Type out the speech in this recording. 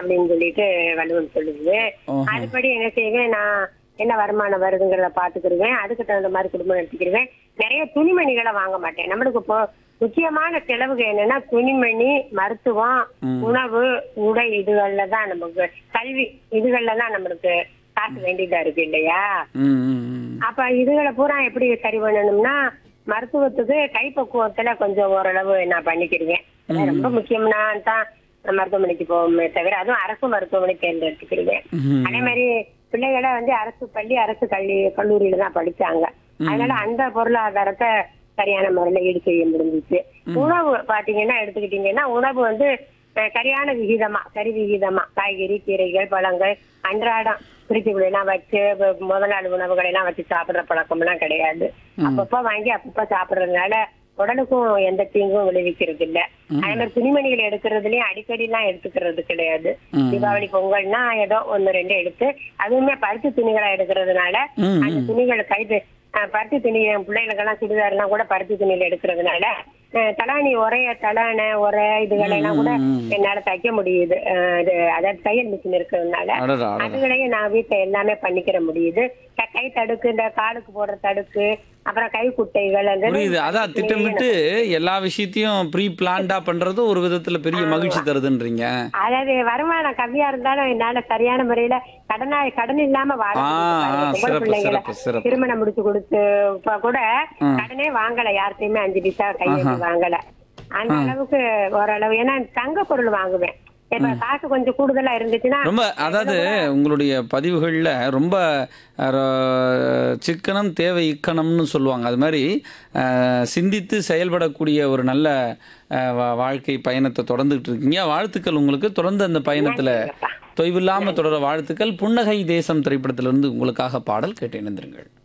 அப்படின்னு சொல்லிட்டு வள்ளுவன் சொல்லுது ஓஹோ. அதுபடி என்ன செய்வேன் நான் என்ன வருமானம் வருதுங்கிறத பாத்துக்கிடுவேன் அதுக்கு தகுந்த மாதிரி குடும்பம் நடத்திக்கிடுவேன் நிறைய துணிமணிகளை வாங்க மாட்டேன் நம்மளுக்கு இப்போ முக்கியமான செலவுகள் என்னன்னா துணிமணி மருத்துவம் உணவு உடை இதுகள்ல தான் நமக்கு கல்வி இதுகள்ல தான் நம்மளுக்கு காசு வேண்டியதா இருக்கு இல்லையா ம், ம், ம். அப்ப இதுகளை பூரா எப்படி சரி பண்ணணும்னா மருத்துவத்துக்கு கைப்பக்குவத்துல கொஞ்சம் ஓரளவு நான் பண்ணிக்கிடுவேன் அதான் ரொம்ப முக்கியம்னா தான் மருத்துவமனைக்கு போவோமே தவிர அதுவும் அரசு மருத்துவமனை தேர்ந்தெடுத்துக்கிடுவேன் ம். அதே மாதிரி பிள்ளைகளை வந்து அரசு பள்ளி அரசு கல்வி கல்லூரியில தான் படிச்சாங்க அதனால அந்த பொருளாதாரத்தை சரியான முறையில ஈடு செய்ய முடிஞ்சிச்சு உணவு பாத்தீங்கன்னா எடுத்துக்கிட்டீங்கன்னா உணவு வந்து அஹ், சரியான விகிதமா சரி விகிதமா காய்கறி கீரைகள் பழங்கள் அன்றாடம் பிரிச்சுக்குள்ள எல்லாம் வச்சு வ- முத நாள் உணவுகளை எல்லாம் வச்சு சாப்பிடுற பழக்கம் எல்லாம் கிடையாது அப்பப்ப வாங்கி அப்பப்ப சாப்பிடுறதுனால உடலுக்கும் எந்த தீங்கும் விளைவிக்கிறது இல்ல அதே மாதிரி துணிமணிகள் எடுக்கிறதுலயும் அடிக்கடி எல்லாம் எடுத்துக்கிறது கிடையாது ம். தீபாவளி பொங்கல்னா ஏதோ ஒன்னு ரெண்டு எடுத்து அதுவுமே பருத்தி துணிகளா எடுக்கிறதுனால ம், அந்த துணிகள் கைது அஹ், பருத்தி துணி என் பிள்ளைகளுக்கெல்லாம் சுடிதார் எல்லாம் கூட பருத்தி துணியில எடுக்கிறதுனால அஹ், தலாணி உரைய தலான உரை இதுகளெல்லாம் கூட என்னால தைக்க முடியுது அஹ், இது அதாவது தையல் மிஷின் இருக்கிறதுனால அடடா அடடா அதுகளையும் நான் வீட்டுல எல்லாமே பண்ணிக்கிற முடியுது க- கை தடுக்கு இந்த காலுக்கு போடுற தடுக்கு அப்புறம் கை குட்டைகள் அந்த புரியுது அதான் திட்டமிட்டு எல்லா விஷயத்தையும் ப்ரீ பிளான்டா பண்றது ஒரு விதத்துல பெரிய மகிழ்ச்சி தருதுன்றீங்க அதாவது வருமானம் கம்மியா இருந்தாலும் என்னால சரியான முறையில கடனா கடன் இல்லாம வாழ ஆ, முடியுது பாருங்க. ஆ, பொம்பளை சிறப்பு, பிள்ளைங்களை சிறப்பு, சிறப்பு. திருமணம் முடிச்சு கொடுத்து இப்ப கூட கடனே வாங்கல யார்கிட்டயுமே அஞ்சு பைசா கையெழுத்து வாங்கல அந்த அளவுக்கு ஓரளவு ஏன்னா தங்க பொருள் வாங்குவேன் இப்ப காசு கொஞ்சம் கூடுதலா இருந்துச்சுன்னா ரொம்ப அதாவது உங்களுடைய பதிவுகளில் ரொம்ப அஹ், சிக்கனம் தேவை இக்கணம்னு சொல்லுவாங்க அது மாதிரி அஹ், சிந்தித்து செயல்படக்கூடிய ஒரு நல்ல அஹ், வா- வாழ்க்கை பயணத்தை தொடர்ந்துகிட்டு இருக்கீங்க வாழ்த்துக்கள் உங்களுக்கு தொடர்ந்து அந்த பயணத்தில் தொய்வில்லாமல் தொடர வாழ்த்துக்கள் புன்னகை தேசம் திரைப்படத்திலிருந்து உங்களுக்காக பாடல் கேட்டு இணைந்திருங்கள்